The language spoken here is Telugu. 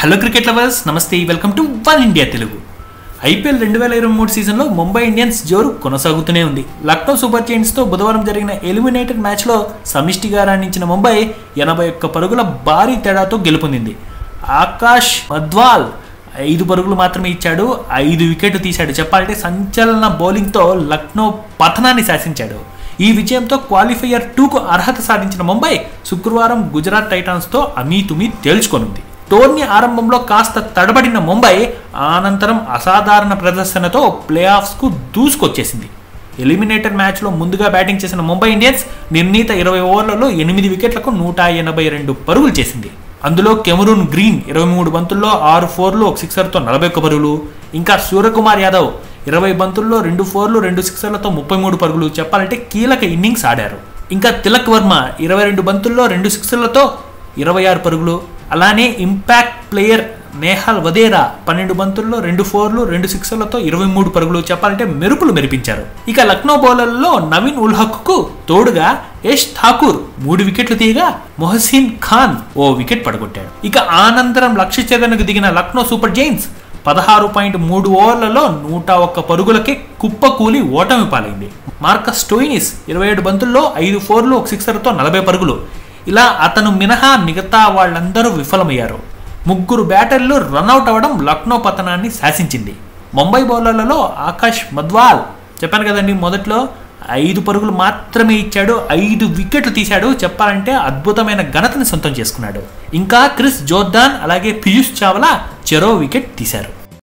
హలో క్రికెట్ లవర్స్ నమస్తే welcome to one India Telugu IPL రెండు వేల ఇరవై మూడు సీజన్లో ముంబై ఇండియన్స్ జోరు కొనసాగుతూనే ఉంది లక్నో సూపర్ జైంట్స్తో బుధవారం జరిగిన ఎలిమినేటెడ్ మ్యాచ్లో సమిష్టిగా రాణించిన ముంబై ఎనభై ఒక్క పరుగుల భారీ తేడాతో గెలుపొందింది ఆకాష్ మద్వాల్ ఐదు పరుగులు మాత్రమే ఇచ్చాడు ఐదు వికెట్లు తీశాడు చెప్పాలంటే సంచలన బౌలింగ్తో లక్నో పతనాన్ని శాసించాడు ఈ విజయంతో క్వాలిఫైయర్ టూకు అర్హత సాధించిన ముంబై శుక్రవారం గుజరాత్ టైటాన్స్తో అమీతుమీ తేల్చుకొనుంది టోర్నీ ఆరంభంలో కాస్త తడబడిన ముంబై అనంతరం అసాధారణ ప్రదర్శనతో ప్లే ఆఫ్స్కు దూసుకొచ్చేసింది ఎలిమినేటర్ మ్యాచ్లో ముందుగా బ్యాటింగ్ చేసిన ముంబై ఇండియన్స్ నిర్ణీత ఇరవై ఓవర్లలో ఎనిమిది వికెట్లకు నూట ఎనభై రెండు పరుగులు చేసింది అందులో కెమరూన్ గ్రీన్ ఇరవై మూడు బంతుల్లో ఆరు ఫోర్లు ఒక సిక్సర్తో నలభై ఒక్క పరుగులు ఇంకా సూర్యకుమార్ యాదవ్ ఇరవై బంతుల్లో రెండు ఫోర్లు రెండు సిక్సర్లతో ముప్పై మూడు పరుగులు చెప్పాలంటే కీలక ఇన్నింగ్స్ ఆడారు ఇంకా తిలక్ వర్మ ఇరవై రెండు బంతుల్లో రెండు సిక్సర్లతో ఇరవై ఆరు పరుగులు అలానే ఇంపాక్ట్ ప్లేయర్ నేహాల్ వదేరా పన్నెండు బంతుల్లో రెండు ఫోర్లు రెండు సిక్సర్లతో ఇరవై మూడు పరుగులు చెప్పాలంటే మెరుపులు మెరిపించారు ఇక లక్నో బౌలర్లలో నవీన్ ఉల్ హక్కు తోడుగా యష్ ఠాకూర్ మూడు వికెట్లు తీయగా మొహసిన్ ఖాన్ ఓ వికెట్ పడగొట్టాడు ఇక అనంతరం లక్ష్య ఛేదనకు దిగిన లక్నో సూపర్ జైన్స్ పదహారు పాయింట్ మూడు ఓవర్లలో నూట ఒక్క పరుగులకే కుప్పకూలి ఓటమి పాలైంది మార్కస్ స్టోయినిస్ ఇరవై ఏడు బంతుల్లో ఐదు ఫోర్లు ఒక సిక్సర్తో నలభై పరుగులు ఇలా అతను మినహా మిగతా వాళ్ళందరూ విఫలమయ్యారు ముగ్గురు బ్యాటర్లు రన్అట్ అవ్వడం లక్నో పతనాన్ని శాసించింది ముంబై బౌలర్లలో ఆకాష్ మద్వాల్ చెప్పాను కదండి మొదట్లో ఐదు పరుగులు మాత్రమే ఇచ్చాడు ఐదు వికెట్లు తీశాడు చెప్పాలంటే అద్భుతమైన ఘనతని సొంతం చేసుకున్నాడు ఇంకా క్రిస్ జోర్దాన్ అలాగే పీయూష్ చావ్లా చెరో వికెట్ తీశారు